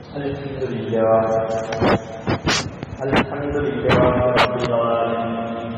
الحمد لله الحمد لله رب العالمين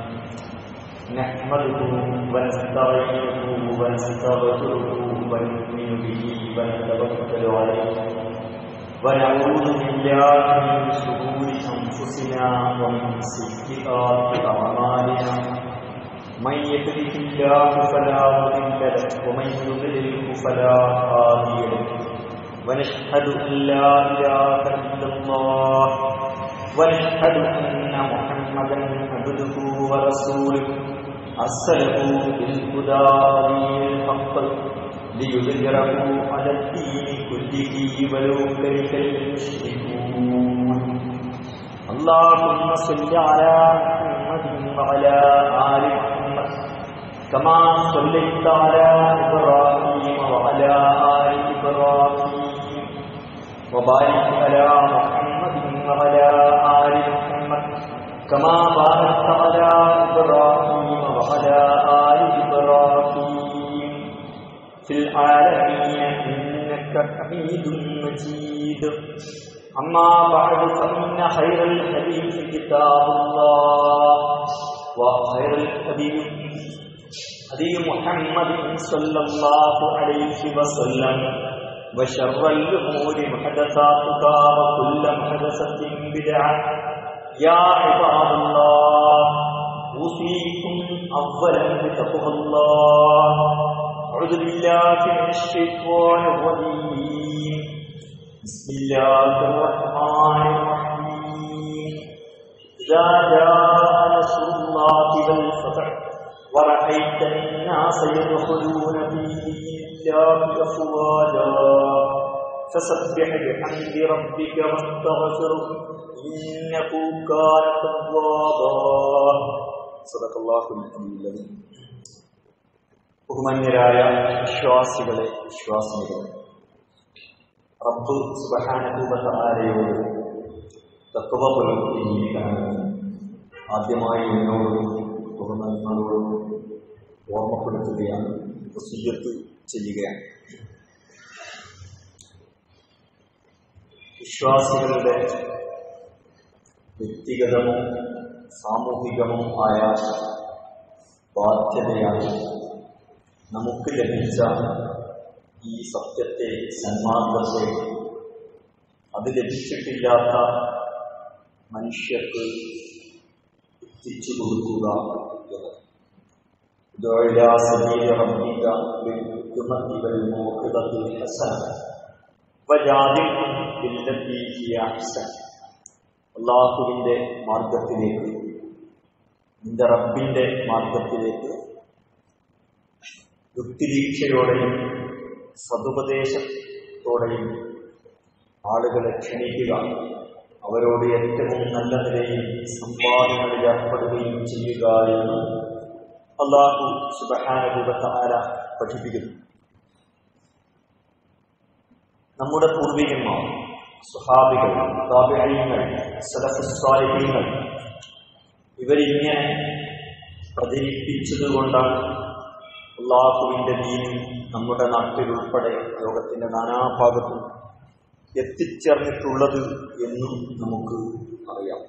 نحمده ونستعينه ونستغفره ونؤمن به ونتوكل عليه ونعوذ بالله من شرور انفسنا ومن سيئات اعمالنا من يهده الله فلا مضل له ومن يضلله فلا هادي له ونشهد أن لا إله إلا الله ونشهد أن محمدا عبده ورسوله أرسله بالهدى ودين الحق ليظهره على الدين كله ولو كره المشركون اللهم صل على محمد وعلى آل محمد كما صليت على إبراهيم وعلى آل إبراهيم وبارك على محمد وعلى آل محمد كما باركت على إبراهيم وعلى آل إبراهيم في العالمين إنك حميد مجيد أما بعد فإن خير الحديث كتاب الله وخير الحديث هدي محمد صلى الله عليه وسلم وشر الأمور محدثاتها وكل محدثة بدعة يا عباد الله أوصيكم أولا بتقوى الله أعوذ بالله من الشيطان الرجيم بسم الله الرحمن الرحيم إذا جاء نصر الله والفتح ورأيت الناس يدخلون في دين الله أفواجا فسبح بحمد ربك واستغفره إنه كان توابا صدق الله العظيم ബഹുമാന്യരായ വിശ്വാസികളെ വിശ്വാസികളെ റബ്ബ് സുബഹാനുഭവത്താരയോട് തത്വ പുലർത്തി ജീവിക്കണമെന്ന് ആദ്യമായി എന്നോടും ബഹുമാനങ്ങളോടും ഓർമ്മപ്പെടുത്തുകയാണ് വസീയത്ത് ചെയ്യുകയാണ് വിശ്വാസികളുടെ വ്യക്തിഗതമോ സാമൂഹികമോ ആയ ബാധ്യതയാണ് നമുക്ക് ലഭിച്ച ഈ സത്യത്തെ സന്മാർഗത്തെ അത് ലഭിച്ചിട്ടില്ലാത്ത മനുഷ്യർക്ക് എത്തിച്ചു കൊടുക്കുക എന്നത് دعا سبيل ربك بالحكمة والموعظة الحسنة وجادلهم بالتي هي أحسن അള്ളാഹുവിൻ്റെ മാർഗത്തിലേക്ക് നിന്റെ റബ്ബിൻ്റെ മാർഗത്തിലേക്ക് യുക്തിദീക്ഷയോടെയും സതുപദേശത്തോടെയും ആളുകളെ ക്ഷണിക്കുക അവരോട് ഏറ്റവും നല്ല നിലയിൽ സംവാദങ്ങളിൽ ഏർപ്പെടുകയും ചെയ്യുക എന്ന് അള്ളാഹു സുബഹാനുഭവത്താര പഠിപ്പിക്കുന്നു നമ്മുടെ പൂർവികന്മാർ സുഹാബികൾ താപിഴയങ്ങൾ സലഫസ്വാലിഹ്യങ്ങൾ ഇവരിങ്ങനെ പ്രചരിപ്പിച്ചതുകൊണ്ടാണ് അള്ളാഹുവിൻ്റെ ദീനിൽ നമ്മുടെ നാട്ടിലുൾപ്പെടെ ലോകത്തിൻ്റെ നാനാഭാഗത്തും എത്തിച്ചേർന്നിട്ടുള്ളത് എന്നും നമുക്ക് അറിയാം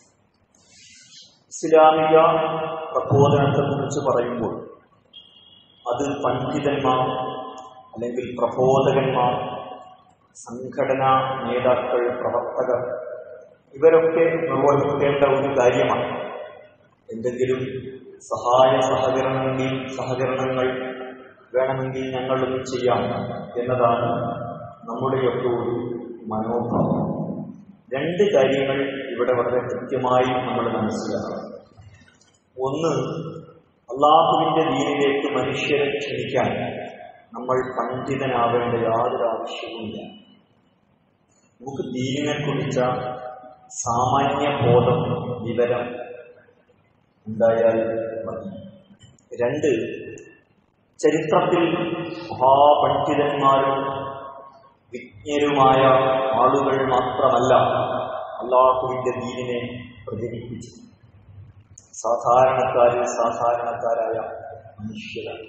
ഇസ്ലാമിക പ്രബോധനത്തെക്കുറിച്ച് പറയുമ്പോൾ അത് പണ്ഡിതന്മാർ അല്ലെങ്കിൽ പ്രബോധകന്മാർ സംഘടനാ നേതാക്കൾ പ്രവർത്തകർ ഇവരൊക്കെ നിർവഹിക്കേണ്ട ഒരു കാര്യമാണ് എന്തെങ്കിലും സഹായ സഹകരണങ്ങൾ സഹകരണങ്ങൾ വേണമെങ്കിൽ ഞങ്ങളും ചെയ്യാം എന്നതാണ് നമ്മുടെയൊക്കെ ഒരു മനോഭാവം രണ്ട് കാര്യങ്ങൾ ഇവിടെ വളരെ കൃത്യമായി നമ്മൾ മനസ്സിലാക്കണം ഒന്ന് അള്ളാഹുവിൻ്റെ ദീനിലേക്ക് മനുഷ്യരെ ക്ഷണിക്കാൻ നമ്മൾ പണ്ഡിതനാവേണ്ട യാതൊരു ആവശ്യവുമില്ല നമുക്ക് ദീനിനെ കുറിച്ച സാമാന്യ ബോധം വിവരം ഉണ്ടായാൽ മതി രണ്ട് ചരിത്രത്തിൽ മഹാപണ്ഡിതന്മാരും വിജ്ഞരുമായ ആളുകൾ മാത്രമല്ല അള്ളാഹുവിന്റെ ദീനിനെ പ്രചരിപ്പിച്ചു സാധാരണക്കാരിൽ സാധാരണക്കാരായ മനുഷ്യരാണ്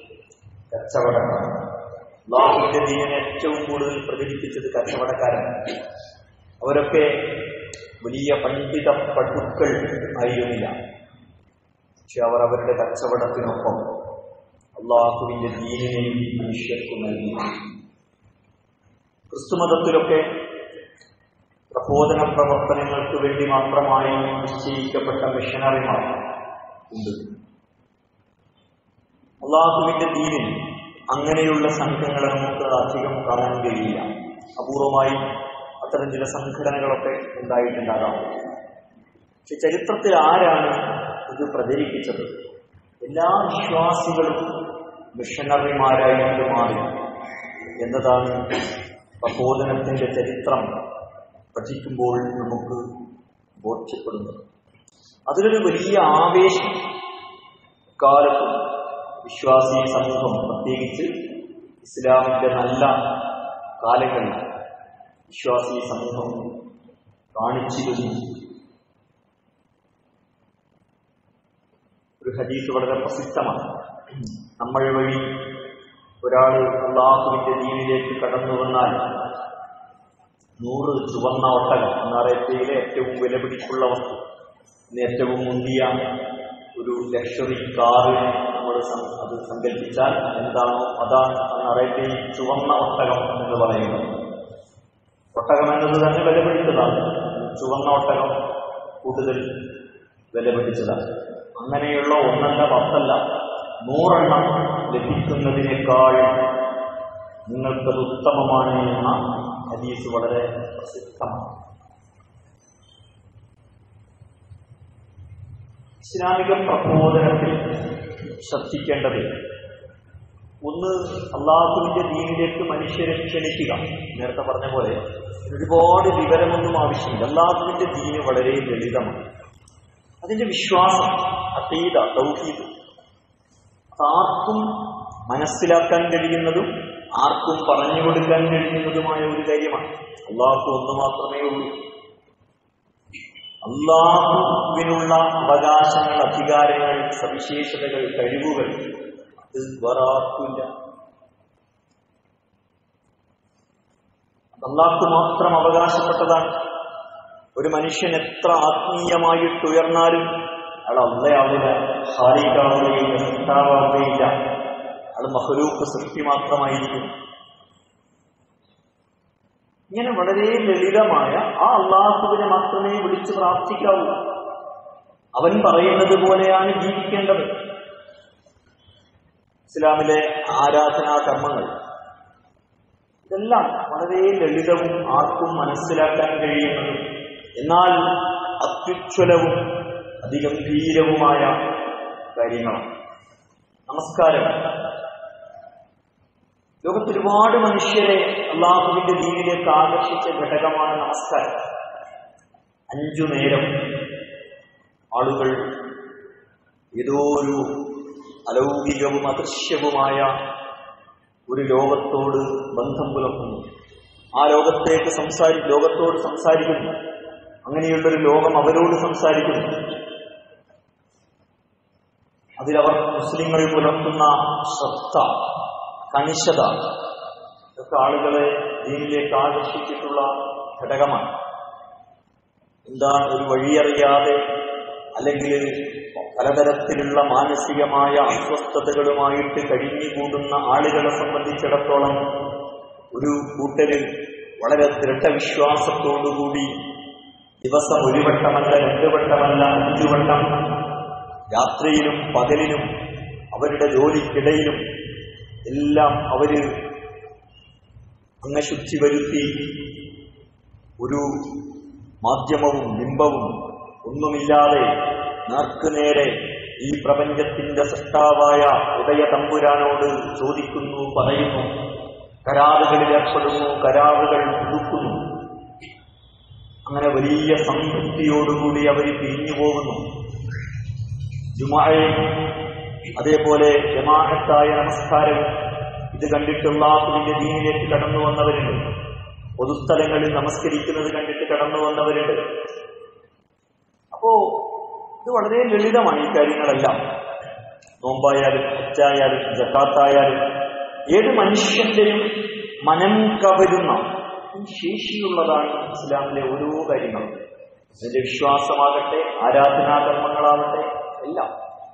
കച്ചവടക്കാർ അള്ളാഹുവിന്റെ ദീനിനെ ഏറ്റവും കൂടുതൽ പ്രചരിപ്പിച്ചത് കച്ചവടക്കാരാണ് അവരൊക്കെ വലിയ പണ്ഡിത പടുക്കൾ ആയിരുന്നില്ല പക്ഷെ അവർ അവരുടെ കച്ചവടത്തിനൊപ്പം അള്ളാഹുവിന്റെ ദീനിനെയും മനുഷ്യർക്കും നൽകി ക്രിസ്തുമതത്തിലൊക്കെ പ്രബോധന പ്രവർത്തനങ്ങൾക്ക് വേണ്ടി മാത്രമായി നിശ്ചയിക്കപ്പെട്ട മിഷനറിമാർ ഉണ്ട് അള്ളാഹുവിന്റെ ദീനിൽ അങ്ങനെയുള്ള സംഘങ്ങളെ നമുക്ക് അധികം കാണാൻ കഴിയില്ല അപൂർവമായി അത്തരം ചില സംഘടനകളൊക്കെ ഉണ്ടായിട്ടുണ്ടാകാം പക്ഷെ ചരിത്രത്തിൽ ആരാണ് ഇത് പ്രചരിപ്പിച്ചത് എല്ലാ വിശ്വാസികളും മിഷണറിമാരായിട്ട് മാറി എന്നതാണ് പ്രബോധനത്തിന്റെ ചരിത്രം പഠിക്കുമ്പോൾ നമുക്ക് ബോധ്യപ്പെടുന്നത് അതിലൊരു വലിയ ആവേശം കാലത്തും വിശ്വാസി സമൂഹം പ്രത്യേകിച്ച് ഇസ്ലാമിന്റെ നല്ല കാലങ്ങളിൽ വിശ്വാസി സമൂഹം കാണിച്ചിരുന്നു ഒരു ഹദീസ് വളരെ പ്രസിദ്ധമാണ് നമ്മൾ വഴി ഒരാൾ അള്ളാഹുവിന്റെ ദീനിലേക്ക് കടന്നു വന്നാൽ നൂറ് ചുവന്ന ഒട്ടകം നാറേറ്റയിലെ ഏറ്റവും വിലപിടിപ്പുള്ള വസ്തു ഇന്ന് ഏറ്റവും മുന്തിയ ഒരു ലക്ഷറി കാറ് നമ്മൾ സം- അത് സങ്കല്പിച്ചാൽ എന്താണോ അതാണ് നാറേറ്റയിൽ ചുവന്ന ഒട്ടകം എന്ന് പറയുന്നത് ഒട്ടകം എന്നത് തന്നെ വിലപിടിച്ചതാണ് ചുവന്ന ഒട്ടകം കൂടുതൽ വിലപിടിച്ചതാണ് അങ്ങനെയുള്ള ഒന്നല്ല പത്തല്ല നൂറെണ്ണം ലഭിക്കുന്നതിനേക്കാൾ നിങ്ങൾക്കത് ഉത്തമമാണ് എന്ന ഹദീസ് വളരെ പ്രസിദ്ധമാണ് ഇസ്ലാമിക പ്രബോധനത്തിൽ ശ്രദ്ധിക്കേണ്ടത് ഒന്ന് അള്ളാഹുവിന്റെ ദീനിലേക്ക് മനുഷ്യരെ ക്ഷണിക്കുക നേരത്തെ പറഞ്ഞ പോലെ ഒരുപാട് വിവരമൊന്നും ആവശ്യമില്ല അള്ളാഹുവിന്റെ ദീന് വളരെ ലളിതമാണ് അതിന്റെ വിശ്വാസം അതീത തൗഹീദ് ആർക്കും മനസ്സിലാക്കാൻ കഴിയുന്നതും ആർക്കും പറഞ്ഞു കൊടുക്കാൻ കഴിയുന്നതുമായ ഒരു കാര്യമാണ് അള്ളാഹു ഒന്ന് മാത്രമേ ഉള്ളൂ അള്ളാഹുവിനുള്ള അവകാശങ്ങൾ അധികാരങ്ങൾ സവിശേഷതകൾ കഴിവുകൾ അത് വേറെ ആർക്കുമില്ല അത് അള്ളാഹ്ക്ക് മാത്രം അവകാശപ്പെട്ടതാണ് ഒരു മനുഷ്യൻ എത്ര ആത്മീയമായിട്ട് ഉയർന്നാലും അയാൾ അള്ളയാവില്ല ഹാരിക്കാവുകയില്ല സൃഷ്ടാവുകയില്ല അയാൾ മഹലൂക്ക് സൃഷ്ടി മാത്രമായിരിക്കും ഇങ്ങനെ വളരെ ലളിതമായ ആ അള്ളാഹുവിനെ മാത്രമേ വിളിച്ച് പ്രാർത്ഥിക്കാവൂ അവൻ പറയുന്നത് പോലെയാണ് ജീവിക്കേണ്ടത് ഇസ്ലാമിലെ ആരാധനാ കർമ്മങ്ങൾ ഇതെല്ലാം വളരെ ലളിതവും ആർക്കും മനസ്സിലാക്കാൻ കഴിയുന്നതും എന്നാൽ അത്യുജ്വലവും അതിഗംഭീരവുമായ കാര്യങ്ങളാണ് നമസ്കാരം ലോകത്ത് ഒരുപാട് മനുഷ്യരെ അള്ളാഹുവിന്റെ ദീനിലേക്ക് ആകർഷിച്ച ഘടകമാണ് നമസ്കാരം അഞ്ചു നേരം ആളുകൾ ഏതോ ഒരു അലൗകികവും അദൃശ്യവുമായ ഒരു ലോകത്തോട് ബന്ധം പുലർത്തുന്നു ആ ലോകത്തേക്ക് സംസാരി ലോകത്തോട് സംസാരിക്കുന്നു അങ്ങനെയുള്ളൊരു ലോകം അവരോട് സംസാരിക്കുന്നു അതിലവർ മുസ്ലിങ്ങൾ പുലർത്തുന്ന ശ്രദ്ധ കണിശത ഇതൊക്കെ ആളുകളെ ദീനിലേക്ക് ആകർഷിച്ചിട്ടുള്ള ഘടകമാണ് എന്താണ് ഒരു വഴിയറിയാതെ അല്ലെങ്കിൽ പലതരത്തിലുള്ള മാനസികമായ അസ്വസ്ഥതകളുമായിട്ട് കഴിഞ്ഞുകൂടുന്ന ആളുകളെ സംബന്ധിച്ചിടത്തോളം ഒരു കൂട്ടര് വളരെ ദൃഢവിശ്വാസത്തോടുകൂടി ദിവസം ഒരു വട്ടമല്ല രണ്ടു വട്ടമല്ല അഞ്ചു വട്ടം രാത്രിയിലും പകലിലും അവരുടെ ജോലിക്കിടയിലും എല്ലാം അവര് അംഗശുദ്ധി വരുത്തി ഒരു മാധ്യമവും ബിംബവും ഒന്നുമില്ലാതെ നേർക്കുനേരെ ഈ പ്രപഞ്ചത്തിന്റെ സൃഷ്ടാവായ ഉദയ തമ്പുരാനോട് ചോദിക്കുന്നു പറയുന്നു കരാറുകളിൽ ഏർപ്പെടുന്നു കരാറുകൾ പുതുക്കുന്നു അങ്ങനെ വലിയ സംതൃപ്തിയോടുകൂടി അവർ പിരിഞ്ഞു പോകുന്നു ജുമായും അതേപോലെ ജമാഅത്തായ നമസ്കാരവും ഇത് കണ്ടിട്ട് അള്ളാഹുവിന്റെ ദീനിലേക്ക് കടന്നു വന്നവരുണ്ട് പൊതുസ്ഥലങ്ങളിൽ നമസ്കരിക്കുന്നത് കണ്ടിട്ട് കടന്നു വന്നവരുണ്ട് അപ്പോ ഇത് വളരെ ലളിതമാണ് ഈ കാര്യങ്ങളെല്ലാം നോമ്പായാലും ഹജ്ജായാലും ജക്കാത്തായാലും ഏത് മനുഷ്യന്റെയും മനം കവരുന്ന ശേഷിയുള്ളതാണ് ഇസ്ലാമിലെ ഓരോ കാര്യങ്ങളും അതിന്റെ വിശ്വാസമാകട്ടെ ആരാധനാകർമ്മങ്ങളാകട്ടെ എല്ലാം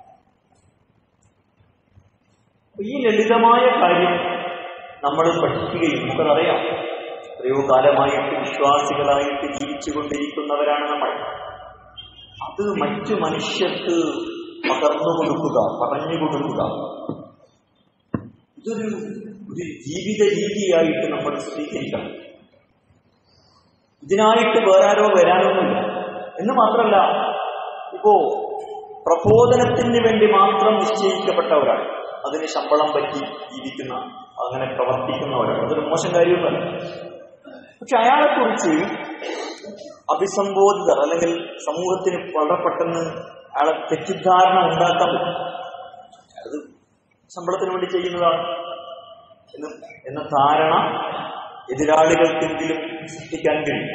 അപ്പൊ ഈ ലളിതമായ കാര്യം നമ്മൾ പഠിക്കുകയും നമുക്കതറിയാം എത്രയോ കാലമായിട്ട് വിശ്വാസികളായിട്ട് ജീവിച്ചുകൊണ്ടിരിക്കുന്നവരാണ് നമ്മൾ അത് മറ്റു മനുഷ്യർക്ക് പകർന്നു കൊടുക്കുക പറഞ്ഞു കൊടുക്കുക ഇതൊരു ഒരു ജീവിത രീതിയായിട്ട് നമ്മൾ സ്വീകരിക്കണം ഇതിനായിട്ട് വേറെ ആരോ വരാനൊന്നുമില്ല എന്ന് മാത്രമല്ല ഇപ്പോ പ്രബോധനത്തിന് വേണ്ടി മാത്രം നിശ്ചയിക്കപ്പെട്ട ഒരാൾ അതിന് ശമ്പളം പറ്റി ജീവിക്കുന്ന അങ്ങനെ പ്രവർത്തിക്കുന്ന ഒരാൾ അതൊരു മോശം കാര്യമൊന്നുമല്ല പക്ഷെ അയാളെ കുറിച്ച് അഭിസംബോധിതർ അല്ലെങ്കിൽ സമൂഹത്തിന് വളരെ പെട്ടെന്ന് അയാളെ തെറ്റിദ്ധാരണ ഉണ്ടാക്കാൻ പറ്റും അത് ശമ്പളത്തിന് വേണ്ടി ചെയ്യുന്നതാണ് എന്ന് എന്ന ധാരണ എതിരാളികൾക്കെങ്കിലും സൃഷ്ടിക്കാൻ കഴിയും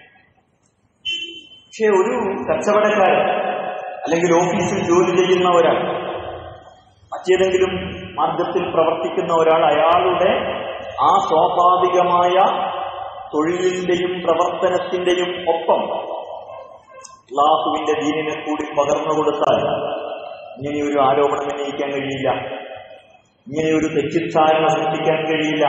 പക്ഷെ ഒരു കച്ചവടക്കാരൻ അല്ലെങ്കിൽ ഓഫീസിൽ ജോലി ചെയ്യുന്ന ഒരാൾ മറ്റേതെങ്കിലും മാർഗത്തിൽ പ്രവർത്തിക്കുന്ന ഒരാൾ അയാളുടെ ആ സ്വാഭാവികമായ തൊഴിലിന്റെയും പ്രവർത്തനത്തിന്റെയും ഒപ്പം അള്ളാഹുവിന്റെ ദീനിനെ കൂടി പകർന്നു കൊടുത്താൽ ഇങ്ങനെയൊരു ആരോപണം ഉന്നയിക്കാൻ കഴിയില്ല ഇങ്ങനെയൊരു തെറ്റിദ്ധാരണ സൃഷ്ടിക്കാൻ കഴിയില്ല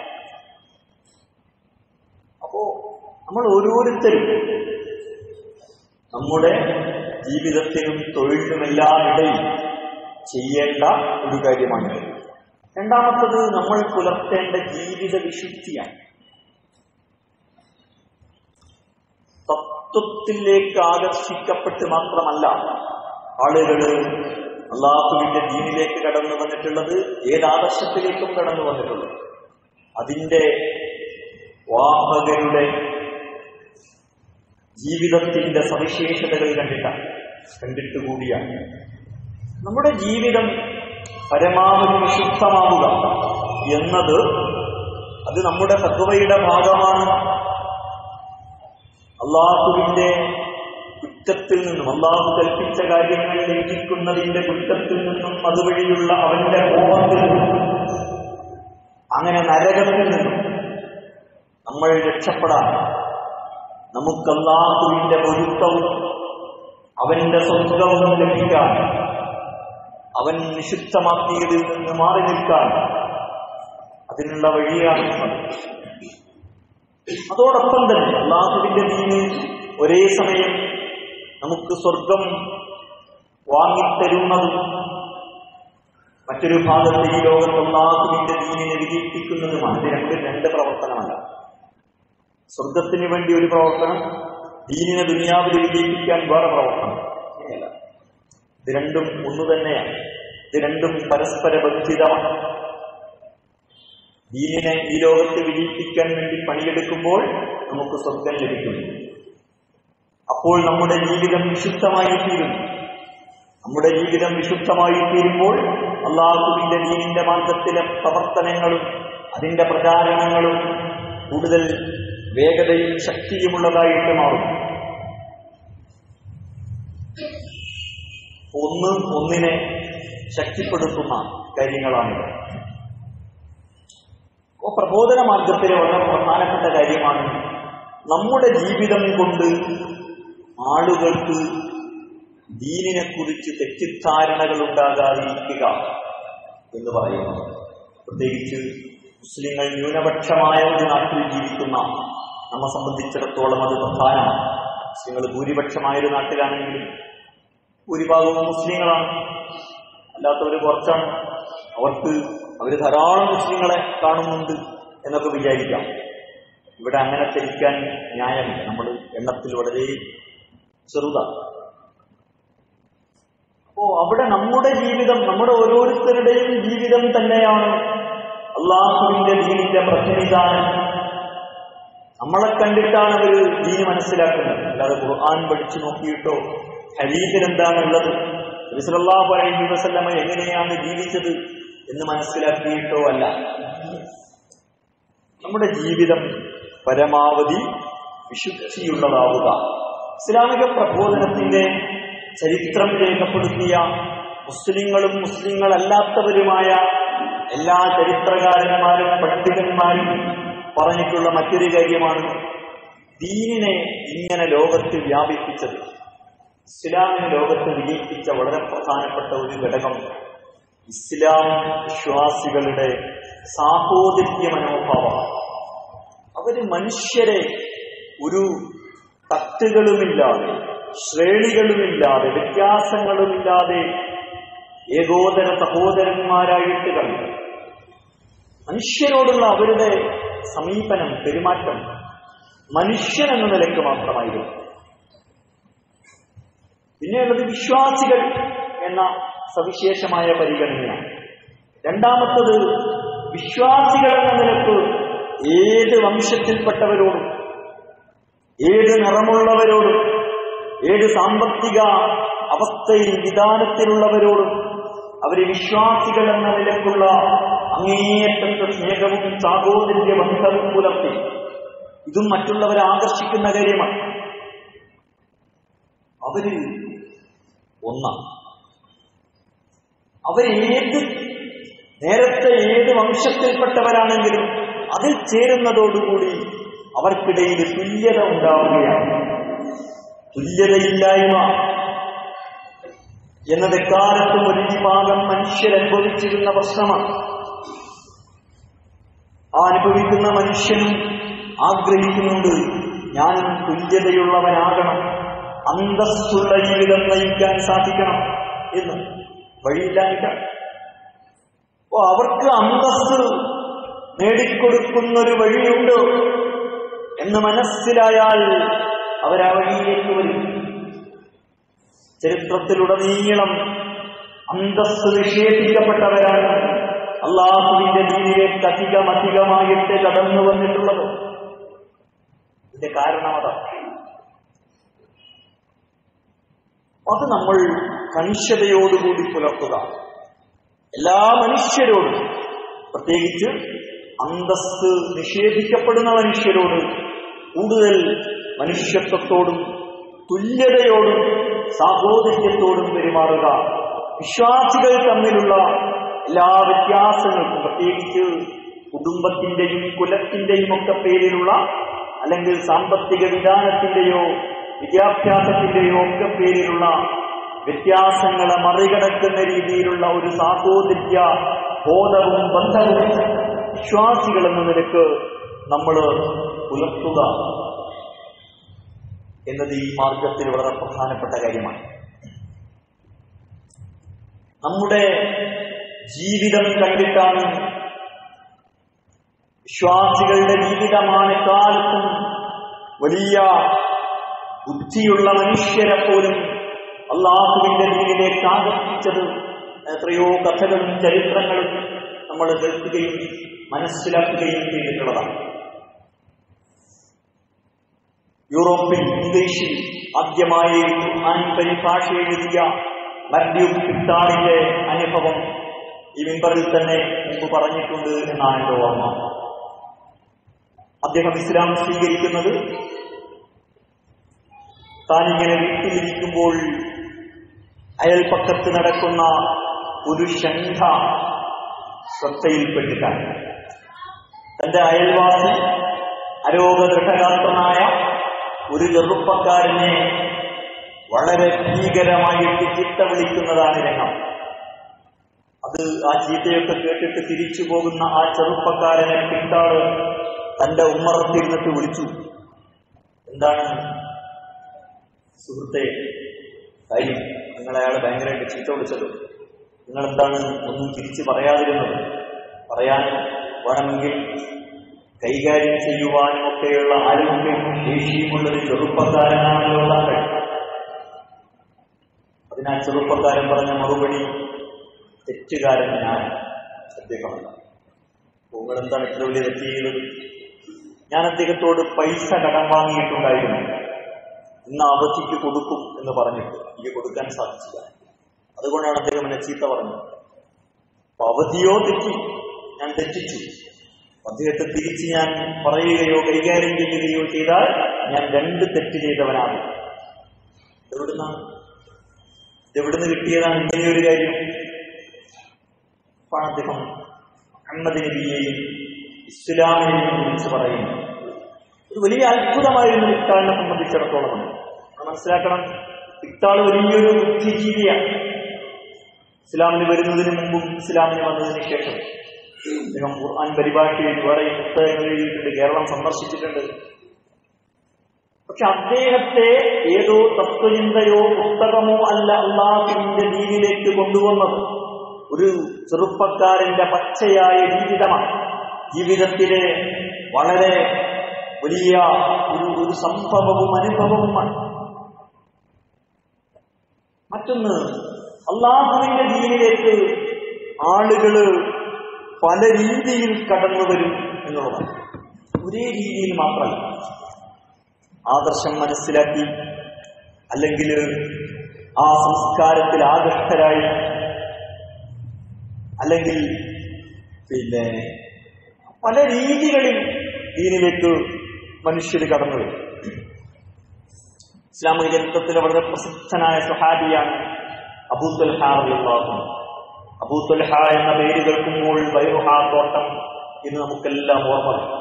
അപ്പോ നമ്മൾ ഓരോരുത്തരും നമ്മുടെ ജീവിതത്തിനും തൊഴിലിനുമെല്ലാം ഇടയിൽ ചെയ്യേണ്ട ഒരു കാര്യമാണ് രണ്ടാമത്തത് നമ്മൾ പുലർത്തേണ്ട ജീവിത വിശുദ്ധിയാണ് തത്വത്തിലേക്ക് ആകർഷിക്കപ്പെട്ട് മാത്രമല്ല ആളുകൾ അള്ളാഹുവിന്റെ ദീനിലേക്ക് കടന്നു വന്നിട്ടുള്ളത് ഏത് ആദർശത്തിലേക്കും കടന്നു വന്നിട്ടുള്ളത് അതിന്റെ വാഹകരുടെ ജീവിതത്തിന്റെ സവിശേഷതകൾ കണ്ടിട്ടാണ് കണ്ടിട്ടുകൂടിയാണ് നമ്മുടെ ജീവിതം പരമാവധി വിശുദ്ധമാവുക എന്നത് അത് നമ്മുടെ തത്വയുടെ ഭാഗമാണ് അള്ളാഹുവിന്റെ കുറ്റത്തിൽ നിന്നും അള്ളാഹു കൽപ്പിച്ച കാര്യങ്ങൾ ലംഘിക്കുന്നതിന്റെ കുറ്റത്തിൽ നിന്നും അതുവഴിയുള്ള അവന്റെ കോപത്തിൽ നിന്നും അങ്ങനെ നരകത്തിൽ നിന്നും നമ്മൾ രക്ഷപ്പെടാൻ നമുക്ക് അള്ളാഹുവിന്റെ പൊരുത്തവും അവന്റെ സ്വർഗവും ലഭിക്കാൻ അവൻ നിഷിദ്ധമാക്കിയതിൽ നിന്ന് മാറി നിൽക്കാൻ അതിനുള്ള വഴിയാണ് അതോടൊപ്പം തന്നെ അള്ളാഹുവിന്റെ ദീന് ഒരേ സമയം നമുക്ക് സ്വർഗം വാങ്ങിത്തരുന്നതും മറ്റൊരു ഭാഗത്ത് ഈ ലോകത്ത് അള്ളാഹുവിന്റെ ദീനിനെ വിജയിപ്പിക്കുന്നതുമാണ് ഇത് രണ്ടും രണ്ട് പ്രവർത്തനമല്ല സ്വർഗത്തിന് വേണ്ടി ഒരു പ്രവർത്തനം ദീനിനെ ദുനിയാവിൽ വിജയിപ്പിക്കാൻ വേറെ പ്രവർത്തനം ഇങ്ങനെയല്ല ഇത് രണ്ടും ഒന്നു തന്നെയാണ് ഇത് രണ്ടും പരസ്പര ബന്ധിതമാണ് ദീനിനെ ഈ ലോകത്ത് വിജയിപ്പിക്കാൻ വേണ്ടി പണിയെടുക്കുമ്പോൾ നമുക്ക് സ്വർഗം ലഭിക്കുന്നു അപ്പോൾ നമ്മുടെ ജീവിതം വിശുദ്ധമായി തീരുന്നു നമ്മുടെ ജീവിതം വിശുദ്ധമായി തീരുമ്പോൾ അള്ളാഹുവിന്റെ ദീനിന്റെ മാർഗത്തിലെ പ്രവർത്തനങ്ങളും അതിന്റെ പ്രചാരണങ്ങളും കൂടുതൽ വേഗതയും ശക്തിയുമുള്ളതായിട്ട് മാറും ഒന്ന് ഒന്നിനെ ശക്തിപ്പെടുത്തുന്ന കാര്യങ്ങളാണിത് അപ്പോൾ പ്രബോധന മാർഗത്തിലെ വളരെ പ്രധാനപ്പെട്ട കാര്യമാണ് നമ്മുടെ ജീവിതം കൊണ്ട് ആളുകൾക്ക് ദീനിനെ കുറിച്ച് തെറ്റിദ്ധാരണകൾ ഉണ്ടാകാതിരിക്കുക എന്ന് പറയുന്നത് പ്രത്യേകിച്ച് മുസ്ലിങ്ങൾ ന്യൂനപക്ഷമായ ഒരു നാട്ടിൽ ജീവിക്കുന്ന നമ്മെ സംബന്ധിച്ചിടത്തോളം അത് പ്രധാനമാണ് മുസ്ലിങ്ങൾ ഭൂരിപക്ഷമായ ഒരു നാട്ടിലാണെങ്കിലും ഭൂരിഭാഗവും മുസ്ലിങ്ങളാണ് അല്ലാത്തവർ കുറച്ചാണ് അവർക്ക് അവർ ധാരാളം മുസ്ലിങ്ങളെ കാണുന്നുണ്ട് എന്നൊക്കെ വിചാരിക്കാം ഇവിടെ അങ്ങനെ ചരിക്കാൻ ന്യായമില്ല നമ്മൾ എണ്ണത്തിൽ വളരെ ചെറുതാണ് അപ്പോ അവിടെ നമ്മുടെ ജീവിതം നമ്മുടെ ഓരോരുത്തരുടെയും ജീവിതം തന്നെയാണ് അള്ളാഹുവിന്റെ ദീനിന്റെ പ്രതിനിധാനം നമ്മളെ കണ്ടിട്ടാണ് അവർ ദീന് മനസ്സിലാക്കുന്നത് അല്ലാതെ ഖുർആൻ പഠിച്ചു നോക്കിയിട്ടോ ഹരീതിൽ എന്താണുള്ളത് നബിസല്ലാഹു അലൈഹി വസല്ലമ എങ്ങനെയാണ് ജീവിച്ചത് എന്ന് മനസ്സിലാക്കിയിട്ടോ അല്ല നമ്മുടെ ജീവിതം പരമാവധി വിശുദ്ധിയുള്ളതാവുക ഇസ്ലാമിക പ്രബോധനത്തിന്റെ ചരിത്രം രേഖപ്പെടുത്തിയ മുസ്ലിങ്ങളും മുസ്ലിങ്ങളല്ലാത്തവരുമായ എല്ലാ ചരിത്രകാരന്മാരും പണ്ഡിതന്മാരും പറഞ്ഞിട്ടുള്ള മറ്റൊരു കാര്യമാണ് ദീനിനെ ഇങ്ങനെ ലോകത്ത് വ്യാപിപ്പിച്ചത് ഇസ്ലാമിനെ ലോകത്ത് വിജയിപ്പിച്ച വളരെ പ്രധാനപ്പെട്ട ഒരു ഘടകം ഇസ്ലാം വിശ്വാസികളുടെ സാഹോദര്യ മനോഭാവമാണ് അവര് മനുഷ്യരെ ഒരു തട്ടുകളുമില്ലാതെ ശ്രേണികളുമില്ലാതെ വ്യത്യാസങ്ങളുമില്ലാതെ ഏകോദര സഹോദരന്മാരായിട്ട് കണ്ടു മനുഷ്യരോടുള്ള അവരുടെ സമീപനം പെരുമാറ്റം മനുഷ്യൻ എന്ന നിലയ്ക്ക് മാത്രമായിരുന്നു പിന്നെയുള്ളത് വിശ്വാസികൾ എന്ന സവിശേഷമായ പരിഗണനയാണ് രണ്ടാമത്തത് വിശ്വാസികൾ എന്ന നിലക്ക് ഏത് വംശത്തിൽപ്പെട്ടവരോടും ഏത് നിറമുള്ളവരോടും ഏത് സാമ്പത്തിക അവസ്ഥയിൽ വിധാനത്തിലുള്ളവരോടും അവര് വിശ്വാസികൾ എന്ന നിലക്കുള്ള അങ്ങേയറ്റത്തെ സ്നേഹവും സാഹോദര്യ ബന്ധവും പുലർത്തി ഇതും മറ്റുള്ളവരെ ആകർഷിക്കുന്ന കാര്യമാണ് അവര് ഒന്നാണ് അവരേത് നേരത്തെ ഏത് വംശത്തിൽപ്പെട്ടവരാണെങ്കിലും അതിൽ ചേരുന്നതോടുകൂടി അവർക്കിടയിൽ തുല്യത ഉണ്ടാവുകയാണ് തുല്യതയില്ലായ്മ എന്നത് എക്കാലത്തും ഒരു വിഭാഗം മനുഷ്യരനുഭവിച്ചിരുന്ന പ്രശ്നമാണ് ആ അനുഭവിക്കുന്ന മനുഷ്യനും ആഗ്രഹിക്കുന്നുണ്ട് ഞാനും തുല്യതയുള്ളവനാകണം അന്തസ്സുള്ള ജീവിതം നയിക്കാൻ സാധിക്കണം എന്ന് വഴിയില്ലായിട്ടാണ് അപ്പോ അവർക്ക് അന്തസ് നേടിക്കൊടുക്കുന്നൊരു വഴിയുണ്ട് എന്ന് മനസ്സിലായാൽ അവരാ വഴിയിലേക്ക് വരും ചരിത്രത്തിലുടനീളം അന്തസ് നിഷേധിക്കപ്പെട്ടവരാണ് അള്ളാഹുവിന്റെ ദീനിലേക്ക് അധികം അധികമായിട്ട് കടന്നു വന്നിട്ടുള്ളത് ഇതിന്റെ കാരണം അതാണ് അത് നമ്മൾ കണിശതയോടുകൂടി പുലർത്തുക എല്ലാ മനുഷ്യരോടും പ്രത്യേകിച്ച് അന്തസ്ത് നിഷേധിക്കപ്പെടുന്ന മനുഷ്യരോട് കൂടുതൽ മനുഷ്യത്വത്തോടും തുല്യതയോടും സാഹോദര്യത്തോടും പെരുമാറുക വിശ്വാസികൾ തമ്മിലുള്ള എല്ലാ വ്യത്യാസങ്ങൾക്കും പ്രത്യേകിച്ച് കുടുംബത്തിന്റെയും കുലത്തിന്റെയും ഒക്കെ പേരിലുള്ള അല്ലെങ്കിൽ സാമ്പത്തിക വിധാനത്തിന്റെയോ വിദ്യാഭ്യാസത്തിന്റെയോ ഒക്കെ പേരിലുള്ള വ്യത്യാസങ്ങളെ മറികടക്കുന്ന രീതിയിലുള്ള ഒരു സാഹോദര്യ ബോധവും ബന്ധവും വിശ്വാസികൾ എന്ന നിലക്ക് നമ്മൾ പുലർത്തുക എന്നത് ഈ മാർഗത്തിൽ വളരെ പ്രധാനപ്പെട്ട കാര്യമാണ് നമ്മുടെ ജീവിതം കണ്ടിട്ടാണ് വിശ്വാസികളുടെ ജീവിതമാണ് കാലത്തും വലിയ ബുദ്ധിയുള്ള മനുഷ്യരെ പോലും അള്ളാഹുവിന്റെ ദീനിലേക്ക് ആകർഷിച്ചത് എത്രയോ കഥകളും ചരിത്രങ്ങളും നമ്മൾ കേൾക്കുകയും മനസ്സിലാക്കുകയും ചെയ്തിട്ടുള്ളതാണ് യൂറോപ്പിൽ ഇംഗ്ലീഷിൽ ആദ്യമായി ഖുർആൻ പരിഭാഷ എഴുതിയ മാത്യു പിത്താളിന്റെ അനുഭവം ഈ മിമ്പറിൽ തന്നെ മുമ്പ് പറഞ്ഞിട്ടുണ്ട് എന്നാണ് എന്റെ ഓർമ്മ അദ്ദേഹം ഇസ്ലാം സ്വീകരിക്കുന്നത് താനിങ്ങനെ വീട്ടിലിരിക്കുമ്പോൾ അയൽപ്പക്കത്ത് നടക്കുന്ന ഒരു ശംഖ ശ്രദ്ധയിൽപ്പെട്ടിട്ടാണ് തന്റെ അയൽവാസി അരോഗദൃഢഗാത്രനായ ഒരു ചെറുപ്പക്കാരനെ വളരെ ഭീകരമായിട്ട് ചീത്ത വിളിക്കുന്നതാണ് രംഗം അത് ആ ചീത്തയൊക്കെ കേട്ടിട്ട് തിരിച്ചു പോകുന്ന ആ ചെറുപ്പക്കാരനെ പിട്ടാള് തന്റെ ഉമ്മറത്തിരുന്നിട്ട് വിളിച്ചു എന്താണ് സുഹൃത്തെ കാര്യം നിങ്ങൾ അയാളെ ഭയങ്കരമായിട്ട് ചീത്ത വിളിച്ചത് നിങ്ങൾ എന്താണ് ഒന്നും തിരിച്ചു പറയാതിരുന്നത് പറയാൻ വേണമെങ്കിൽ കൈകാര്യം ചെയ്യുവാനും ഒക്കെയുള്ള ആരോഗ്യവും ശേഷിയുമുള്ള ഒരു ചെറുപ്പക്കാരനാണല്ലോ താങ്കൾ അതിനാൽ ചെറുപ്പക്കാരൻ പറഞ്ഞ മറുപടി തെറ്റുകാരൻ ഞാൻ അദ്ദേഹമല്ല നിങ്ങൾ എന്താണ് ഇത്ര വലിയ തെറ്റ് ചെയ്തത് ഞാൻ അദ്ദേഹത്തോട് പൈസ കടം വാങ്ങിയിട്ടുണ്ടായിരുന്നു ഇന്ന് അവധിക്ക് കൊടുക്കും എന്ന് പറഞ്ഞിട്ട് എനിക്ക് കൊടുക്കാൻ സാധിച്ചില്ല അതുകൊണ്ടാണ് അദ്ദേഹം എന്നെ ചീത്ത പറഞ്ഞത് അപ്പൊ അവധിയോ തെറ്റി ഞാൻ തെറ്റിച്ചു അദ്ദേഹത്തെ തിരിച്ച് ഞാൻ പറയുകയോ കൈകാര്യം ചെയ്യുകയോ ചെയ്താൽ ഞാൻ രണ്ട് തെറ്റ് ചെയ്തവനാണ് എവിടുന്നാണ് എവിടുന്ന് കിട്ടിയതാണ് ഇങ്ങനെയൊരു കാര്യം അപ്പാണ് അദ്ദേഹം മുഹമ്മദ് നബിയെയും ഇസ്ലാമിനെ കുറിച്ച് പറയുന്നു ഒരു വലിയ അത്ഭുതമായിരുന്നു ഇക്താളിനെ സംബന്ധിച്ചിടത്തോളം അത് മനസ്സിലാക്കണം ഇക്താൾ വലിയൊരു ബുദ്ധിജീവിയാണ് ഇസ്ലാമിന് വരുന്നതിന് മുമ്പും ഇസ്ലാമിന് വന്നതിന് ശേഷം അദ്ദേഹം ഖുർആൻ പരിഭാഷയിൽ വേറെ പുസ്തകങ്ങൾ എഴുതിയിട്ടുണ്ട് കേരളം സന്ദർശിച്ചിട്ടുണ്ട് പക്ഷെ അദ്ദേഹത്തെ ഏതോ തത്വചിന്തയോ പുസ്തകമോ അല്ല അള്ളാഹുവിന്റെ ദീനിലേക്ക് കൊണ്ടുവന്നത് ഒരു ചെറുപ്പക്കാരന്റെ പച്ചയായ ജീവിതമാണ് ജീവിതത്തിലെ വളരെ വലിയ ഒരു ഒരു സംഭവവും അനുഭവവുമാണ് മറ്റൊന്ന് അള്ളാഹുവിന്റെ ദീനിലേക്ക് ആളുകള് പല രീതിയിൽ കടന്നു വരും എന്നുള്ളതാണ് ഒരേ രീതിയിൽ മാത്രമല്ല ആദർശം മനസ്സിലാക്കി അല്ലെങ്കിൽ ആ സംസ്കാരത്തിൽ ആകർഷകരായി അല്ലെങ്കിൽ പിന്നെ പല രീതികളിൽ ദീനിലേക്ക് മനുഷ്യർ കടന്നു വരും ഇസ്ലാമിക ചരിത്രത്തിലെ വളരെ പ്രസിദ്ധനായ സുഹാബിയാണ് അബൂത്തുൽഹാഹു അബൂത്തുൽഹ എന്ന പേര് കേൾക്കുമ്പോൾ ബൈറുഹ തോട്ടം എന്ന് നമുക്കെല്ലാം ഓർമ്മ വരും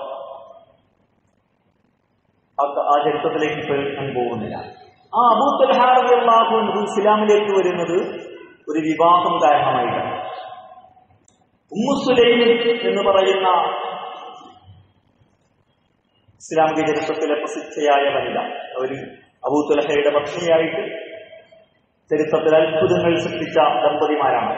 ആ- ആ ചരിത്രത്തിലേക്ക് ഇപ്പോൾ ഞാൻ പോകുന്നില്ല ആ അബൂത്തുൽഹാഹു ഇസ്ലാമിലേക്ക് വരുന്നത് ഒരു വിവാഹം കാരണമായിട്ടാണ് ഉമ്മുസുലൈം എന്ന് പറയുന്ന ഇസ്ലാമിക ചരിത്രത്തിലെ പ്രസിദ്ധയായ വനിത അവർ അബൂത്തുലഹയുടെ പത്നിയായിട്ട് ചരിത്രത്തിൽ അത്ഭുതങ്ങൾ സൃഷ്ടിച്ച ദമ്പതിമാരാണ്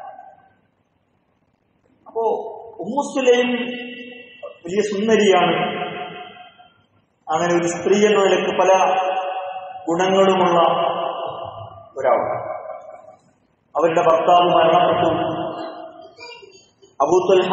അപ്പോ ഉമ്മുസുലൈം വലിയ സുന്ദരിയാണ് അങ്ങനെ ഒരു സ്ത്രീ എന്ന നിലക്ക് പല ഗുണങ്ങളുമുള്ള ഒരാൾ അവരുടെ ഭർത്താവ് മരണപ്പെട്ടു അബൂത്തുൽഹ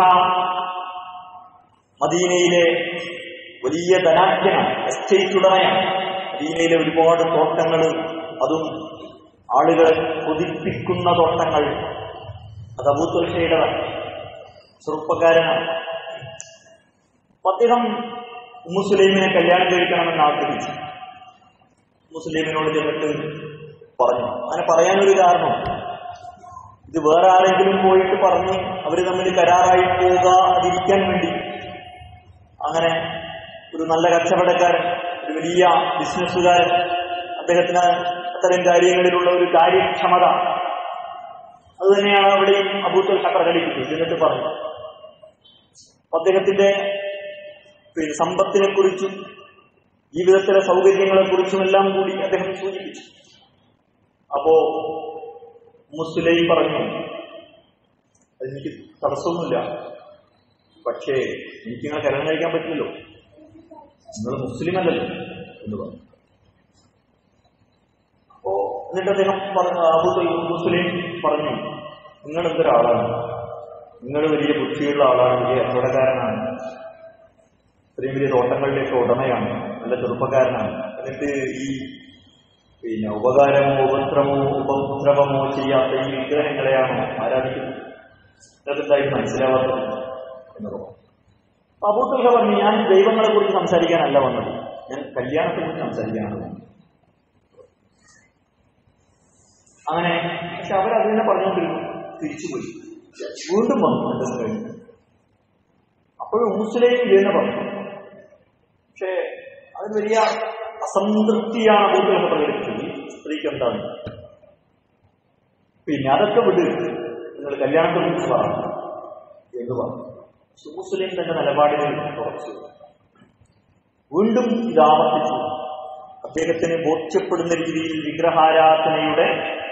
മദീനയിലെ വലിയ ധനാഢ്യനാണ് എസ്റ്റേറ്റ് ഉടമയാണ് മദീനയിലെ ഒരുപാട് തോട്ടങ്ങൾ അതും ആളുകളെ കൊതിപ്പിക്കുന്ന തോട്ടങ്ങൾ അത് അബൂത്തുൽഹയുടേതാണ് ചെറുപ്പക്കാരനാണ് അപ്പൊ അദ്ദേഹം മുസ്ലിമിനെ കല്യാണം കഴിക്കണമെന്ന് ആഗ്രഹിച്ചു മുസ്ലിമിനോട് ചെന്നിട്ട് പറഞ്ഞു അങ്ങനെ പറയാനൊരു കാരണം ഇത് വേറെ ആരെങ്കിലും പോയിട്ട് പറഞ്ഞ് അവർ തമ്മിൽ കരാറായി പോകാതിരിക്കാൻ വേണ്ടി അങ്ങനെ ഒരു നല്ല കച്ചവടക്കാരൻ ഒരു വലിയ ബിസിനസ്സുകാരൻ അദ്ദേഹത്തിന് അത്തരം കാര്യങ്ങളിലുള്ള ഒരു കാര്യക്ഷമത അത് തന്നെയാണ് അവിടെയും അബൂത്തുൽ പ്രകടിപ്പിച്ചത് എന്നിട്ട് പറഞ്ഞു അപ്പൊ അദ്ദേഹത്തിന്റെ പിന്നെ സമ്പത്തിനെ കുറിച്ചും ജീവിതത്തിലെ സൗകര്യങ്ങളെ കുറിച്ചും എല്ലാം കൂടി അദ്ദേഹം സൂചിപ്പിച്ചു അപ്പോ മുസ്ലിം പറഞ്ഞു അതെനിക്ക് തടസ്സമൊന്നുമില്ല പക്ഷേ എനിക്ക് നിങ്ങളെ കല്യാണം കഴിക്കാൻ പറ്റില്ലല്ലോ നിങ്ങൾ മുസ്ലിം അല്ലല്ലോ എന്ന് പറഞ്ഞു അപ്പോ എന്നിട്ട് അദ്ദേഹം പറഞ്ഞു അബൂ തയ്യൂബ് മുസ്ലിം പറഞ്ഞു നിങ്ങൾ എന്തൊരാളാണ് നിങ്ങൾ വലിയ ബുദ്ധിയുള്ള ആളാണ് വലിയ കച്ചവടക്കാരനാണ് ഇത്രയും വലിയ തോട്ടങ്ങളിലേക്ക് ഉടമയാണ് നല്ല ചെറുപ്പക്കാരനാണ് എന്നിട്ട് ഈ പിന്നെ ഉപകാരമോ ഉപദ്രവമോ ഉപദ്രവമോ ചെയ്യാത്ത ഈ വിഗ്രഹങ്ങളെയാണോ ആരാധിക്കുന്നത് അതെന്തായി മനസ്സിലാവാത്തത് എന്ന് പറഞ്ഞു അപ്പൊ അബൂത്തുൽഹ പറഞ്ഞു ഞാൻ ദൈവങ്ങളെ കുറിച്ച് സംസാരിക്കാനല്ല വന്നത് ഞാൻ കല്യാണത്തെ കുറിച്ച് സംസാരിക്കാനാണ് വന്നത് അങ്ങനെ പക്ഷെ അവരത് തന്നെ പറഞ്ഞുകൊണ്ടിരുന്നു തിരിച്ചുപോയി വീണ്ടും വന്നു രണ്ടു ദിവസം കഴിഞ്ഞു അപ്പോഴും മുസ്ലിം ഇല്ലെന്ന് പറഞ്ഞു പക്ഷേ അത് വലിയ അസംതൃപ്തിയാണ് അബൂത്തുൽഹ പ്രകടിപ്പിച്ചത് ഈ സ്ത്രീക്ക് എന്താണ് പിന്നെ അതൊക്കെ വിട് നിങ്ങൾ കല്യാണത്തെ കുറിച്ച് പറഞ്ഞു എന്ന് പറഞ്ഞു മുസ്ലിം തന്റെ നിലപാടിൽ ഉറച്ചു വീണ്ടും ഇത് ആവർത്തിച്ചു അദ്ദേഹത്തിന് ബോധ്യപ്പെടുന്ന രീതിയിൽ വിഗ്രഹാരാധനയുടെ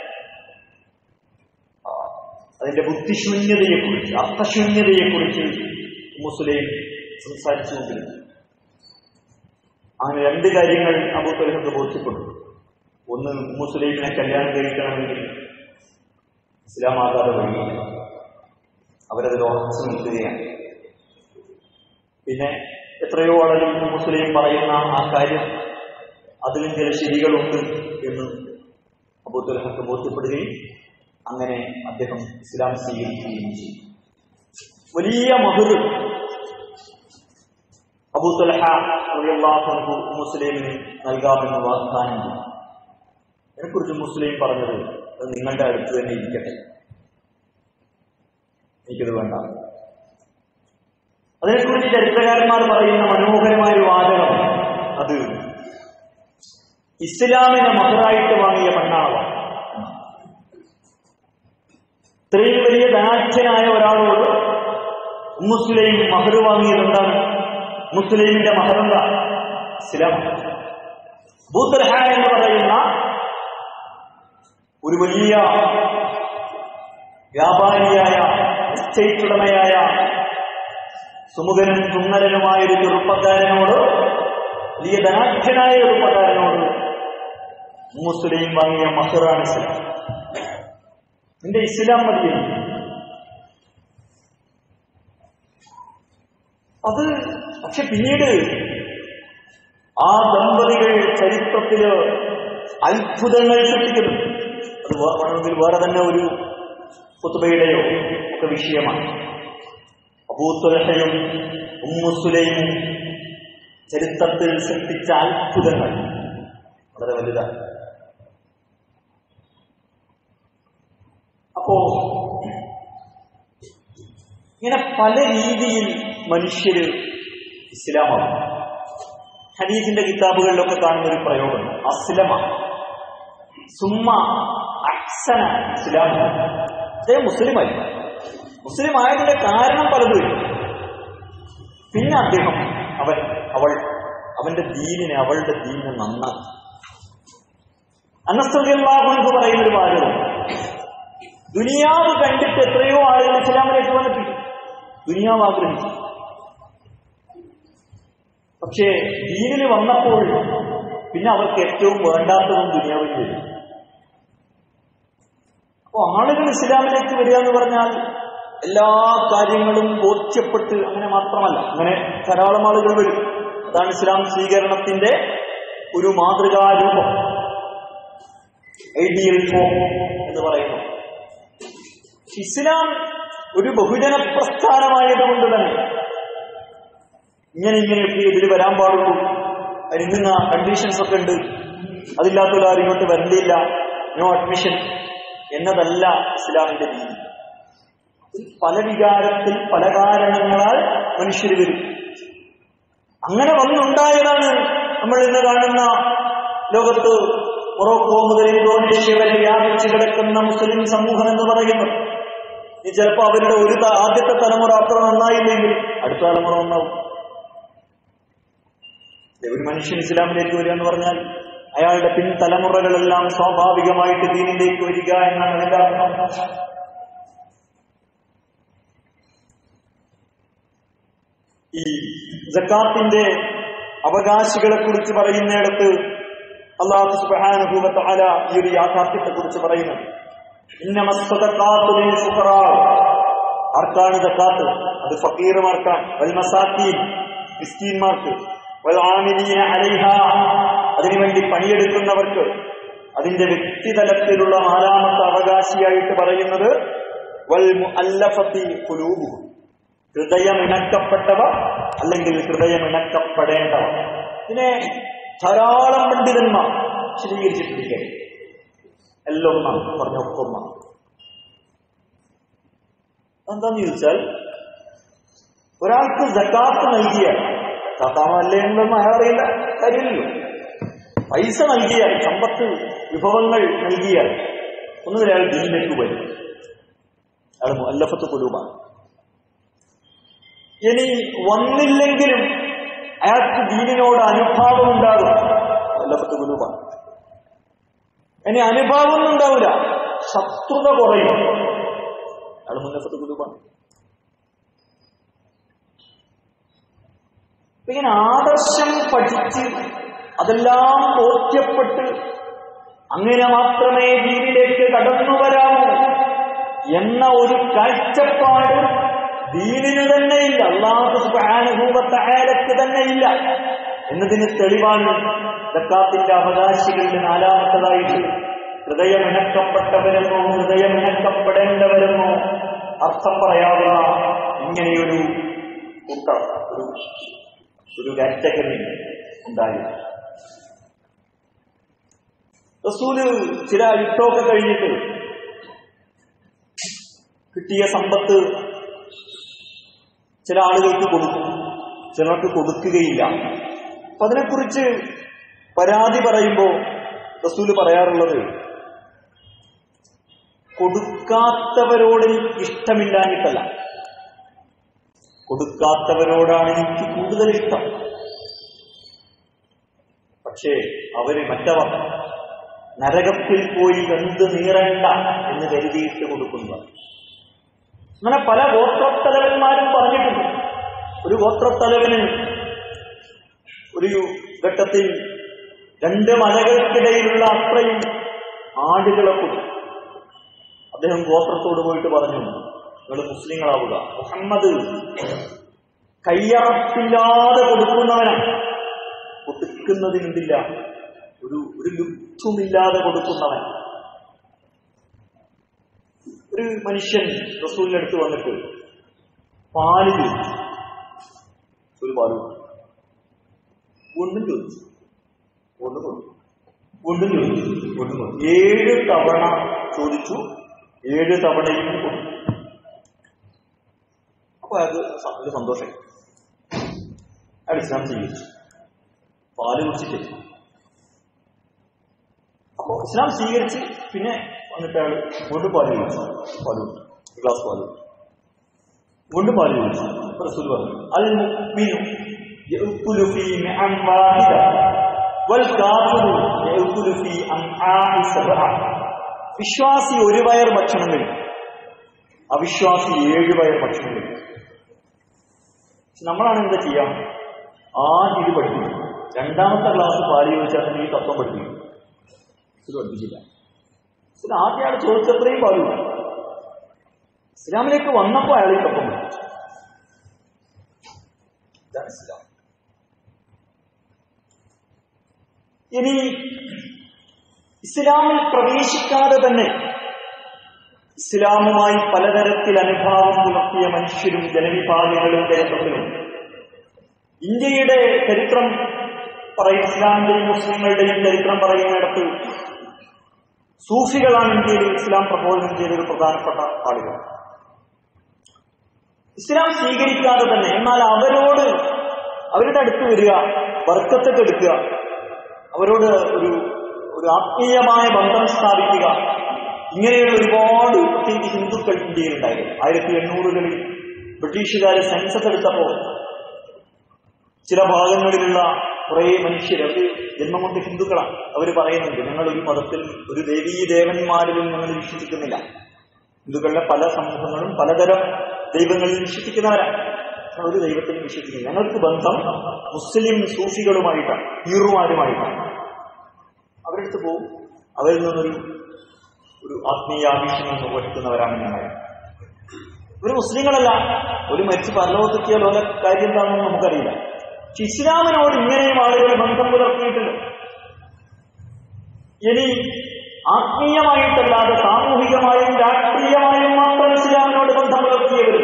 ആ, അതിന്റെ ബുദ്ധിശൂന്യതയെക്കുറിച്ച് അർത്ഥശൂന്യതയെക്കുറിച്ച് മുസ്ലിം സംസാരിച്ചുകൊണ്ടിരുന്നു അങ്ങനെ രണ്ട് കാര്യങ്ങൾ അബൂത്തലഹത്ത് ബോധ്യപ്പെട്ടു ഒന്ന് മുസ്ലിമിനെ കല്യാണം കഴിക്കണമെങ്കിൽ ഇസ്ലാം ആകാതെ വഴിയില്ല അവരതിൽ ഉറച്ചു നിൽക്കുകയാണ് പിന്നെ എത്രയോ ആളുകൾ ഇന്ന് മുസ്ലിം പറയുന്ന ആ കാര്യം അതിലും ചില ശരികളുണ്ട് എന്ന് അബൂത്തുലഹക്ക് ബോധ്യപ്പെടുകയും അങ്ങനെ അദ്ദേഹം ഇസ്ലാം സ്വീകരിക്കുകയും ചെയ്തു വലിയ മഹുർ അബൂത്തുലഹ റളിയല്ലാഹു മുസ്ലിമിന് നൽകാമെന്ന് വാഗ്ദാനം ചെയ്തു അതിനെക്കുറിച്ച് മുസ്ലിം പറഞ്ഞത് അത് നിങ്ങളുടെ അടുത്ത് തന്നെ ഇരിക്കട്ടെ എനിക്കത് വേണ്ട അതിനെക്കുറിച്ച് ചരിത്രകാരന്മാർ പറയുന്ന മനോഹരമായ ഒരു വാചകം അത് ഇസ്ലാമിനെ മഹറായിട്ട് വാങ്ങിയ പെണ്ണാണ് ഇത്രയും വലിയ ധനാഠ്യനായ ഒരാളോട് മുസ്ലിം മഹർ വാങ്ങിയത് എന്താണ് മുസ്ലിമിന്റെ മഹറെന്താ ഇസ്ലാം ബൂത്തൽഹ എന്ന് പറയുന്ന ഒരു വലിയ വ്യാപാരിയായ എസ്റ്റേറ്റ് ഉടമയായ സുമുഖനും സുന്ദരനുമായ ഒരു ചെറുപ്പക്കാരനോട് വലിയ ധനാഠ്യനായ ചെറുപ്പക്കാരനോട് മുസ്ലിം വാങ്ങിയ മഹറാണ് ഇസ്ലാം നിന്റെ ഇസ്ലാം മതിയാണ് അത് പക്ഷെ പിന്നീട് ആ ദമ്പതികൾ ചരിത്രത്തില് അത്ഭുതങ്ങൾ സൃഷ്ടിക്കുന്നു അത് വേ- വേണമെങ്കിൽ വേറെ തന്നെ ഒരു കുത്തുബയുടെയോ ഒക്കെ വിഷയമാണ് അബൂത്തുലഹയും ഉമ്മുസുലയും ചരിത്രത്തിൽ സൃഷ്ടിച്ച അത്ഭുതങ്ങൾ വളരെ വലുതാണ് അപ്പോ ഇങ്ങനെ പല രീതിയിൽ മനുഷ്യര് ഇസ്ലാമാകും ഹദീസിന്റെ കിതാബുകളിലൊക്കെ കാണുന്ന ഒരു പ്രയോഗം അസ്ലമ സുമ്മ അക്സന ഇസ്ലാം അദ്ദേഹം മുസ്ലിമായി മുസ്ലിം ആയതിന്റെ കാരണം പലതും പിന്നെ അദ്ദേഹം അവൻ അവൾ അവന്റെ ദീനിനെ അവളുടെ ദീനിനെ നന്നാക്കി അനസ്തല്ലാഹു എന്ന് പറയുന്ന ഒരു വാചകം ദുനിയാവ് കണ്ടിട്ട് എത്രയോ ആളുകൾ ഇസ്ലാമിലേക്ക് വന്നിട്ടുണ്ട് ദുനിയാവ് ആഗ്രഹിച്ചു പക്ഷേ ദീനിൽ വന്നപ്പോൾ പിന്നെ അവർക്ക് ഏറ്റവും വേണ്ടാത്തതും ദുനിയാവിൽ വരും അപ്പോ ആളുകൾ ഇസ്ലാമിലേക്ക് വരിക എന്ന് പറഞ്ഞാൽ എല്ലാ കാര്യങ്ങളും ബോധ്യപ്പെട്ട് അങ്ങനെ മാത്രമല്ല അങ്ങനെ ധാരാളം ആളുകൾ വരും അതാണ് ഇസ്ലാം സ്വീകരണത്തിന്റെ ഒരു മാതൃകാരൂപം ഐഡിയൽ ഫോം എന്ന് പറയുന്നു ഇസ്ലാം ഒരു ബഹുജന പ്രസ്ഥാനമായതുകൊണ്ട് തന്നെ ഇങ്ങനെ ഇങ്ങനെയൊക്കെ ഇതിൽ വരാൻ പാടുള്ളൂ അതിന് കണ്ടീഷൻസ് ഒക്കെ ഉണ്ട് അതില്ലാത്തവർ ആരും ഇങ്ങോട്ട് വരണ്ടില്ല നോ അഡ്മിഷൻ എന്നതല്ല ഇസ്ലാമിന്റെ രീതി പല വികാരത്തിൽ പല കാരണങ്ങളാൽ മനുഷ്യർ വരും അങ്ങനെ വന്നുണ്ടായതാണ് നമ്മൾ ഇന്ന് കാണുന്ന ലോകത്ത് മൊറോക്കോ മുതൽ ഇന്തോനേഷ്യ വരെ വ്യാപിച്ചു കിടക്കുന്ന മുസ്ലിം സമൂഹം എന്ന് പറയുന്നത് ഈ ചിലപ്പോൾ അവരുടെ ഒരു ത- ആദ്യത്തെ തലമുറ അത്ര നന്നായില്ലെങ്കിൽ അടുത്ത തലമുറ നന്നാവും ഒരു മനുഷ്യൻ ഇസ്ലാമിലേക്ക് വരിക എന്ന് പറഞ്ഞാൽ അയാളുടെ പിൻതലമുറകളെല്ലാം സ്വാഭാവികമായിട്ട് ദീനിലേക്ക് വരിക എന്നാണ് അതിന്റെ അർത്ഥം ഈ ജക്കാത്തിന്റെ അവകാശികളെ കുറിച്ച് പറയുന്നിടത്ത് അള്ളാഹു സുബാനുഭൂമത്ത് അല ഈ ഒരു യാഥാർത്ഥ്യത്തെ കുറിച്ച് പറയുന്നത് ഇന്നമസ്വതക്കാത്തുലിൽ ഫുഖറാ. ആർക്കാണ് ജക്കാത്ത് അത് ഫക്കീറുമാർക്കാൻ വൽമസാക്കീൻ മിസ്കീന്മാർക്ക് വൽ ആമിലീന അലൈഹ അതിനുവേണ്ടി പണിയെടുക്കുന്നവർക്ക് അതിന്റെ വ്യക്തിതലത്തിലുള്ള നാലാമത്തെ അവകാശിയായിട്ട് പറയുന്നത് വൽ മുഅല്ലഫത്തി ഖുലൂബുഹും ഹൃദയമിണക്കപ്പെട്ടവർ അല്ലെങ്കിൽ ഹൃദയമിണക്കപ്പെടേണ്ടവർ ഇതിനെ ധാരാളം പണ്ഡിതന്മാർ വിശദീകരിച്ചിട്ടിരിക്കട്ടെ എല്ലാം ഒന്നാണ് പറഞ്ഞ ഒക്കെ ഒന്നാണ് എന്താന്ന് ചോദിച്ചാൽ ഒരാൾക്ക് ജക്കാത്ത് നൽകിയാൽ ജക്കാത്താണോ അല്ലേ എന്നൊന്നും അയാൾ അറിയില്ല കാര്യമില്ലല്ലോ പൈസ നൽകിയാൽ സമ്പത്ത് വിഭവങ്ങൾ നൽകിയാൽ ഒന്നുകിൽ അയാൾ ദീനിലേക്ക് വരും അയാൾ അല്ലഫത്ത് കുലൂബാണ് ഇനി വന്നില്ലെങ്കിലും അയാൾക്ക് ദീനിനോട് അനുഭാവം ഉണ്ടാകും അല്ലഫത്ത് കുലൂബാണ് ഇനി അനുഭാവം ഒന്നും ഉണ്ടാവില്ല ശത്രുത കുറയും അയാൾ മുല്ലഫത്ത് കുലൂബാണ് അപ്പൊ ഇങ്ങനെ ആദർശം പഠിച്ച് അതെല്ലാം ബോധ്യപ്പെട്ട് അങ്ങനെ മാത്രമേ ദീനിലേക്ക് കടന്നു വരാവൂ എന്ന ഒരു കാഴ്ചപ്പാട് ദീനിന് തന്നെ ഇല്ല അള്ളാഹു സുബാനുഭൂവത്തായാലക്ക് തന്നെ ഇല്ല എന്നതിന് തെളിവാണ് ദക്കാത്തിന്റെ അവകാശികളുടെ നാലാമത്തതായിട്ട് ഹൃദയമിണക്കപ്പെട്ടവരെന്നോ ഹൃദയമിണക്കപ്പെടേണ്ടവരെന്നോ അർത്ഥം പറയാവുന്ന ഇങ്ങനെയൊരു കൂട്ടം ഒരു ഒരു കാറ്റഗറി ഉണ്ടായി റസൂല് ചില യുദ്ധമൊക്കെ കഴിഞ്ഞിട്ട് കിട്ടിയ സമ്പത്ത് ചില ആളുകൾക്ക് കൊടുക്കും ചിലർക്ക് കൊടുക്കുകയില്ല അപ്പൊ അതിനെക്കുറിച്ച് പരാതി പറയുമ്പോൾ റസൂല് പറയാറുള്ളത് കൊടുക്കാത്തവരോട് എനിക്ക് ഇഷ്ടമില്ലാഞ്ഞിട്ടല്ല കൊടുക്കാത്തവരോടാണ് എനിക്ക് കൂടുതൽ ഇഷ്ടം പക്ഷേ അവര് മറ്റവർ നരകത്തിൽ പോയി വെന്ത് നീറണ്ട എന്ന് കരുതിയിട്ട് കൊടുക്കുന്നവർ അങ്ങനെ പല ഗോത്രത്തലവന്മാരും പറഞ്ഞിട്ടുണ്ട് ഒരു ഗോത്രത്തലവന് ഒരു ഘട്ടത്തിൽ രണ്ട് മലകൾക്കിടയിലുള്ള അത്രയും ആടുകളെ കൊടുത്തു അദ്ദേഹം ഗോത്രത്തോട് പോയിട്ട് പറഞ്ഞു നിങ്ങൾ മുസ്ലിങ്ങളാവുക മുഹമ്മദ് കയ്യറപ്പില്ലാതെ കൊടുക്കുന്നവനാണ് കൊടുക്കുന്നതിനെന്തില്ല ഒരു ഒരു ലുപ്തുമില്ലാതെ കൊടുക്കുന്നവൻ ഒരു മനുഷ്യൻ റസൂലിന്റെ അടുത്ത് വന്നിട്ട് പാല് ചോദിച്ചു ഒരു പാല് കൊടുത്തു. വീണ്ടും ചോദിച്ചു വീണ്ടും കൊടുത്തു വീണ്ടും ചോദിച്ചു വീണ്ടും കൊടുത്തു ഏഴ് തവണ ചോദിച്ചു ഏഴ് തവണയും കൊടുത്തു അപ്പൊ അത് സ- ഒരു സന്തോഷം അയാൾ ഇസ്ലാം സ്വീകരിച്ചു പാല് കുടിച്ചിട്ട് അപ്പൊ ഇസ്ലാം സ്വീകരിച്ച് പിന്നെ വന്നിട്ട് അയാൾ വീണ്ടും പാല് കുടിച്ചു പാല് കുടിച്ചു ഒരു ഗ്ലാസ് പാല് കുടിച്ചു വീണ്ടും പാല് കുടിച്ചു അപ്പൊ റസൂൽ പറഞ്ഞു അൽ മുഅ്മിനു യഅ്കുലു ഫീ മിഅൻ വാഹിദ വൽ കാഫിറു യഅ്കുലു ഫീ അംആഇ സബ്അ വിശ്വാസി ഒരു വയർ ഭക്ഷണം കഴിക്കും അവിശ്വാസി ഏഴ് വയർ ഭക്ഷണം കഴിക്കും പക്ഷെ നമ്മളാണ് എന്താ ചെയ്യാം ആദ്യം ഇത് പഠിപ്പിക്കും രണ്ടാമത്തെ ക്ലാസ് പാല് ചോദിച്ചാൽ തന്നെ ഈ തത്വം പഠിപ്പിക്കും ഇത് പഠിപ്പിച്ചില്ല ഇത് ആദ്യം അയാൾ ചോദിച്ചത്രയും പാല് കുടിച്ചു. ഇസ്ലാമിലേക്ക് വന്നപ്പോൾ അയാൾ ഈ തത്വം പഠിപ്പിച്ചു ഇതാണ് ഇസ്ലാം ഇനി ഇസ്ലാമിൽ പ്രവേശിക്കാതെ തന്നെ ഇസ്ലാമുമായി പലതരത്തിൽ അനുഭാവം പുലർത്തിയ മനുഷ്യരും ജനവിഭാഗങ്ങളും ചരിത്രത്തിലുണ്ട് ഇന്ത്യയുടെ ചരിത്രം പറയും ഇസ്ലാമിന്റെയും മുസ്ലിങ്ങളുടെയും ചരിത്രം പറയുന്നിടത്ത് സൂഫികളാണ് ഇന്ത്യയിൽ ഇസ്ലാം പ്രബോധനം ചെയ്ത ഒരു പ്രധാനപ്പെട്ട ആളുകൾ ഇസ്ലാം സ്വീകരിക്കാതെ തന്നെ എന്നാൽ അവരോട് അവരുടെ അടുത്ത് വരിക വർക്കത്തൊക്കെ എടുക്കുക അവരോട് ഒരു ഒരു ആത്മീയമായ ബന്ധം സ്ഥാപിക്കുക ഇങ്ങനെയുള്ള ഒരുപാട് പ്രത്യേകിച്ച് ഹിന്ദുക്കൾ ഇന്ത്യയിൽ ഉണ്ടായിരുന്നു ആയിരത്തി എണ്ണൂറുകളിൽ ബ്രിട്ടീഷുകാർ സെൻസസ് എടുത്തപ്പോൾ ചില ഭാഗങ്ങളിലുള്ള കുറേ മനുഷ്യർ അവർ ജന്മം കൊണ്ട് ഹിന്ദുക്കളാണ് അവർ പറയുന്നുണ്ട് ഞങ്ങൾ ഒരു മതത്തിൽ ഒരു ദേവീ ദേവന്മാരിലും ഞങ്ങൾ വിശ്വസിക്കുന്നില്ല ഹിന്ദുക്കളുടെ പല സമൂഹങ്ങളും പലതരം ദൈവങ്ങളിൽ വിശ്വസിക്കുന്നവരാണ് ഞങ്ങൾ ഒരു ദൈവത്തിൽ വിശ്വസിക്കുന്നു ഞങ്ങൾക്ക് ബന്ധം മുസ്ലിം സൂഫികളുമായിട്ടാണ് ഹീറുമാരുമായിട്ടാണ് അവരെടുത്ത് പോകും അവരിൽ നിന്നൊരു ഒരു ആത്മീയ ആവശ്യം പഠിക്കുന്നവരാണ് ഞങ്ങൾ ഒരു മുസ്ലിങ്ങളല്ല ഒരു മരിച്ച് പരലോകത്തെത്തിയാൽ ഓരോ കാര്യം എന്താണെന്ന് നമുക്കറിയില്ല പക്ഷെ ഇസ്ലാമിനോട് ഇങ്ങനെയും ആളുകൾ ബന്ധം പുലർത്തിയിട്ടുണ്ട് ഇനി ആത്മീയമായിട്ടല്ലാതെ സാമൂഹികമായും രാഷ്ട്രീയമായും മാത്രം ഇസ്ലാമിനോട് ബന്ധം പുലർത്തിയവർ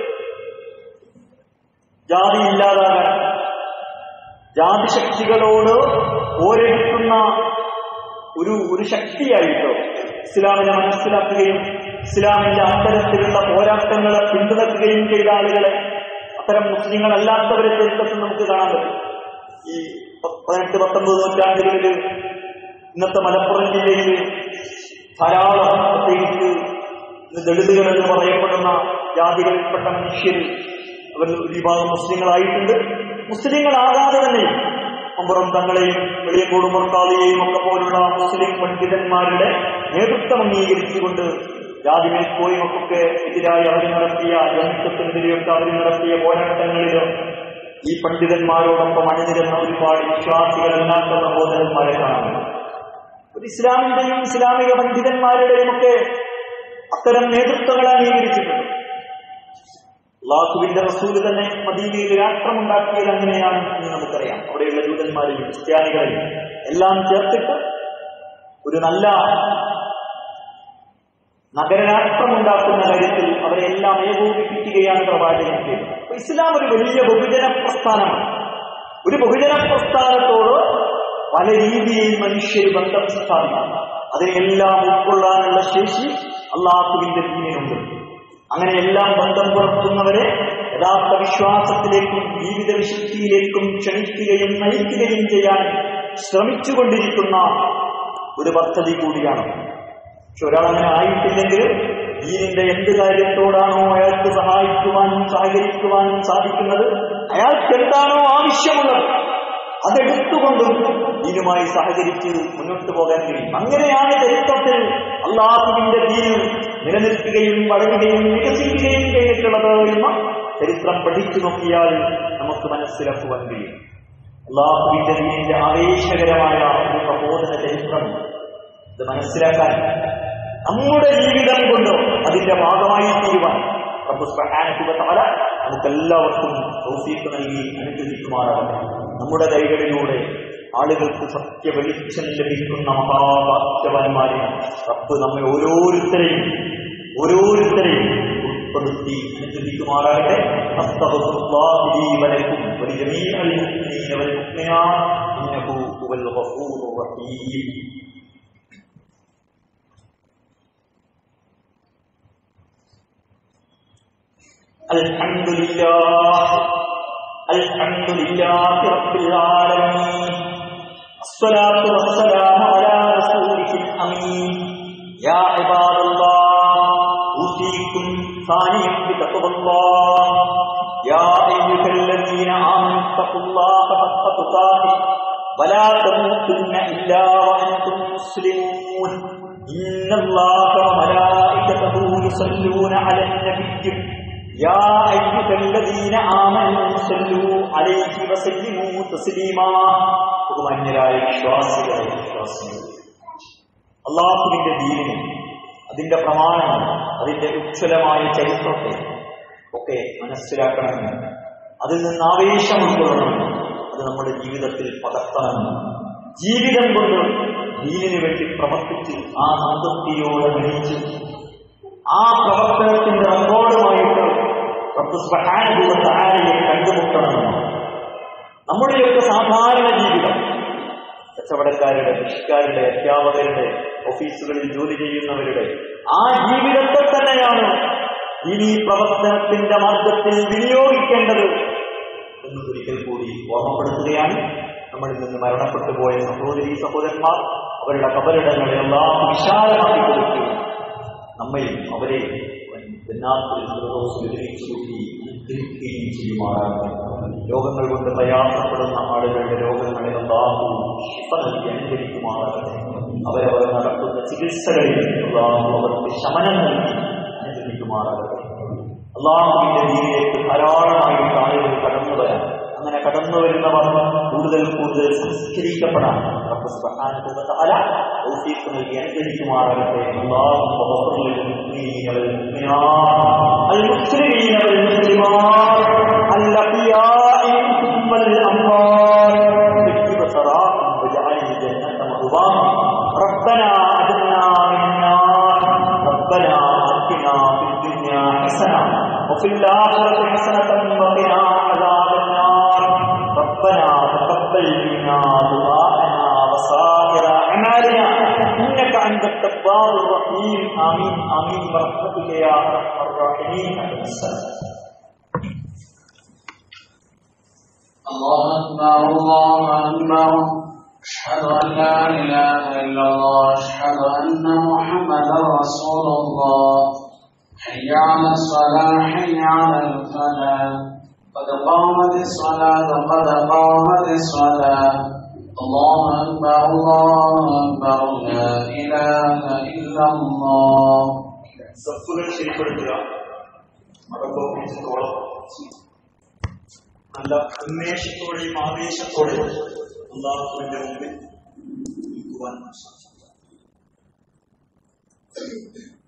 ജാതി ഇല്ലാതാകാൻ ജാതിശക്തികളോട് പോരെടുക്കുന്ന ഒരു ഒരു ശക്തിയായിട്ടോ ഇസ്ലാമിനെ മനസ്സിലാക്കുകയും ഇസ്ലാമിന്റെ അത്തരത്തിലുള്ള പോരാട്ടങ്ങളെ പിന്തുണക്കുകയും ചെയ്ത ആളുകളെ അത്തരം മുസ്ലിങ്ങളല്ലാത്തവരെ ചരിത്രത്തിൽ നമുക്ക് കാണാൻ പറ്റും ഈ പ- പതിനെട്ട് പത്തൊമ്പത് നൂറ്റാണ്ടുകളിൽ ഇന്നത്തെ മലപ്പുറം ജില്ലയിൽ ധാരാളം പ്രത്യേകിച്ച് ഇന്ന് ദളിതുകൾ എന്ന് പറയപ്പെടുന്ന ജാതികളിൽപ്പെട്ട മനുഷ്യർ അവർ ഒരു വിഭാഗം മുസ്ലിങ്ങളായിട്ടുണ്ട് മുസ്ലിങ്ങളാകാതെ തന്നെ അമ്പുറം തങ്ങളെയും വെളിയങ്കോട് മുർക്കാളിയെയും ഒക്കെ പോലുള്ള മുസ്ലിം പണ്ഡിതന്മാരുടെ നേതൃത്വം അംഗീകരിച്ചുകൊണ്ട് ജാതി മേൽക്കോയ്മക്കൊക്കെ എതിരായി അവർ നടത്തിയ ജനത്വത്തിനെതിരെയൊക്കെ അവർ നടത്തിയ പോരാട്ടങ്ങളിൽ ഈ പണ്ഡിതന്മാരോടൊപ്പം അണിനിരുന്ന ഒരുപാട് വിശ്വാസികളല്ലാത്ത സഹോദരന്മാരെ കാണാം ഒരു ഇസ്ലാമിന്റെയും ഇസ്ലാമിക പണ്ഡിതന്മാരുടെയും ഒക്കെ അത്തരം നേതൃത്വങ്ങളെ അംഗീകരിച്ചിട്ടുണ്ട് അള്ളാഹുവിന്റെ റസൂല് തന്നെ മദീനയിൽ രാഷ്ട്രമുണ്ടാക്കിയത് അങ്ങനെയാണ് എന്ന് നമുക്കറിയാം അവിടെയുള്ള ജൂതന്മാരെയും ക്രിസ്ത്യാനികളെയും എല്ലാം ചേർത്തിട്ട് ഒരു നല്ല നഗരരാഷ്ട്രമുണ്ടാക്കുന്ന കാര്യത്തിൽ അവരെല്ലാം ഏകോപിപ്പിക്കുകയാണ് പ്രവാചകൻ ചെയ്തത് അപ്പൊ ഇസ്ലാം ഒരു വലിയ ബഹുജന പ്രസ്ഥാനമാണ് ഒരു ബഹുജന പ്രസ്ഥാനത്തോട് പല രീതിയിൽ മനുഷ്യർ ബന്ധം സ്ഥാപിക്കും അതിനെല്ലാം ഉൾക്കൊള്ളാനുള്ള ശേഷി അള്ളാഹുവിന്റെ ദീനിനുണ്ട് അങ്ങനെ എല്ലാം ബന്ധം പുലർത്തുന്നവരെ യഥാർത്ഥ വിശ്വാസത്തിലേക്കും ജീവിത വിശുദ്ധിയിലേക്കും ക്ഷണിക്കുകയും നയിക്കുകയും ചെയ്യാൻ ശ്രമിച്ചുകൊണ്ടിരിക്കുന്ന ഒരു പദ്ധതി കൂടിയാണ് പക്ഷെ ഒരാളങ്ങനെ ആയിട്ടില്ലെങ്കിൽ ദീനിന്റെ എന്ത് കാര്യത്തോടാണോ അയാൾക്ക് സഹായിക്കുവാനും സഹകരിക്കുവാനും സാധിക്കുന്നത് അയാൾക്ക് എന്താണോ ആവശ്യമുള്ളത് അതെടുത്തുകൊണ്ടും ദീനുമായി സഹകരിച്ച് മുന്നോട്ട് പോകാൻ കഴിയും അങ്ങനെയാണ് ചരിത്രത്തിൽ അള്ളാഹുവിന്റെ ദീന് നിലനിൽക്കുകയും വളരുകയും വികസിക്കുകയും ചെയ്തിട്ടുള്ളത് എന്ന ചരിത്രം പഠിച്ചു നോക്കിയാൽ നമുക്ക് മനസ്സിലാക്കുവാൻ കഴിയും അള്ളാഹുവിന്റെ ദീനിന്റെ ആവേശകരമായ ഒരു പ്രബോധന ചരിത്രം ഇത് മനസ്സിലാക്കാൻ നമ്മുടെ ജീവിതം കൊണ്ട് അതിന്റെ ഭാഗമായി തീരുവാൻ റബ്ബ് സുബ്ഹാനഹു വ തആല നമുക്കെല്ലാവർക്കും തൗഫീഖ് നൽകി അനുഗ്രഹിക്കുമാറാവട്ടെ നമ്മുടെ കൈകളിലൂടെ ആളുകൾക്ക് സത്യ വെളിച്ചം ലഭിക്കുന്ന മഹാഭാഗ്യവാന്മാരെ റബ്ബ് നമ്മെ ഓരോരുത്തരെയും ഓരോരുത്തരെയും ഉൾപ്പെടുത്തി അനുഗ്രഹിക്കുമാറാകട്ടെ അസ്തഗ്ഫിറുല്ലാഹി ലീ വലക്കും വലിജമീഅൽ മുഅ്മിനീന വൽ മുഅ്മിനാത്ത് ഇന്നഹു ഹുവൽ ഗഫൂറുർ റഹീം الحمد لله الحمد لله رب العالمين الصلاة والسلام على رسوله الأمين يا عباد الله أوصيكم ثانيا بتقوى الله يا أيها الذين آمنوا اتقوا الله حق تقاته ولا تموتن إلا وأنتم مسلمون إن الله وملائكته يصلون على النبي يا أيها الذين آمنوا صلوا عليه وسلموا تسليما ബഹുമാന്യരായ വിശ്വാസികളെ വിശ്വാസികൾ അള്ളാഹുവിന്റെ ദീനിനെ അതിന്റെ പ്രമാണങ്ങൾ അതിന്റെ ഉജ്ജ്വലമായ ചരിത്രത്തെ ഒക്കെ മനസ്സിലാക്കണമെന്ന് അതിൽ നിന്ന് ആവേശം ഉൾക്കൊള്ളണമെന്ന് അത് നമ്മുടെ ജീവിതത്തിൽ പകർത്തണമെന്ന് ജീവിതം കൊണ്ട് ദീനിനു വേണ്ടി പ്രവർത്തിച്ച് ആ സംതൃപ്തിയോടെ നയിച്ച് ആ പ്രവർത്തനത്തിന്റെ റബ്ബോർഡുമായിട്ട് റബ്ബ് സുബ്ഹാനഹു വ തആലയെ കണ്ടുമുട്ടണമെന്ന് നമ്മുടെയൊക്കെ സാധാരണ ജീവിതം കച്ചവടക്കാരുടെ കൃഷിക്കാരുടെ അധ്യാപകരുടെ ഓഫീസുകളിൽ ജോലി ചെയ്യുന്നവരുടെ ആ ജീവിതത്തെ തന്നെയാണ് ഇനി പ്രവർത്തനത്തിന്റെ മാർഗത്തിൽ വിനിയോഗിക്കേണ്ടത് എന്നതൊരിക്കൽ കൂടി ഓർമ്മപ്പെടുത്തുകയാണ് നമ്മളിൽ നിന്ന് മരണപ്പെട്ടു പോയ സഹോദരി സഹോദരന്മാർ അവരുടെ കബറിടങ്ങളെ എല്ലാം വിശാലമാക്കി കൊടുക്കുകയും നമ്മയും അവരെ അനുഗ്രഹിക്കുകയും ചെയ്യുമാറാകട്ടെ രോഗങ്ങൾ കൊണ്ട് പ്രയാസപ്പെടുന്ന ആളുകളുടെ രോഗങ്ങളെ അള്ളാഹു ശിഫ നൽകി അനുഗ്രഹിക്കുമാറാകട്ടെ അവരവർ നടത്തുന്ന ചികിത്സകളിൽ അള്ളാഹു അവർക്ക് ശമനം നൽകി അനുഗ്രഹിക്കുമാറാകട്ടെ അള്ളാഹുവിന്റെ രീതിയിലേക്ക് ധാരാളമായിട്ട് ആളുകൾ കടന്നു വരാം അങ്ങനെ കടന്നു വരുന്നവർ കൂടുതൽ കൂടുതൽ സംസ്കരിക്കപ്പെടാൻ റബ്ബ് സുബ്ഹാനഹു വ തആല തൗഫീഖ് നൽകി അനുഗ്രഹിക്കുമാറാകട്ടെ അല്ലാഹു വഗ്ഫിർ ലിൽ മുഅ്മിനീന വൽ മുഅ്മിനാത്ത് അൽ മുസ്ലിമീന വൽ മുസ്ലിമാത്ത് അൽ അഹ്യാഇ മിൻകും വൽ അംവാത്ത് اكتب ثراكم واجعل الجنة مأواكم ربنا أجرنا من النار ربنا آتنا في الدنيا حسنة وفي الآخرة حسنة وقنا عذاب النار ربنا تقبل منا دعاءنا وسائر أعمالنا إنك أنت التواب الرحيم آمين آمين برحمتك يا أرحم الراحمين السلام الله أكبر الله أكبر أشهد أن لا إله إلا الله أشهد أن محمدا رسول الله حي على الصلاة حي على الفلاح قد قامت الصلاة قد قامت الصلاة الله أكبر الله أكبر لا إله إلا الله സഫുകൾ ശരിപ്പെടുത്തുക മടക്കോളം നല്ല ഉന്മേഷത്തോടെയും ആവേശത്തോടെയും അള്ളാഹുവിന്റെ മുമ്പിൽ നിൽക്കുവാൻ സാധിക്കും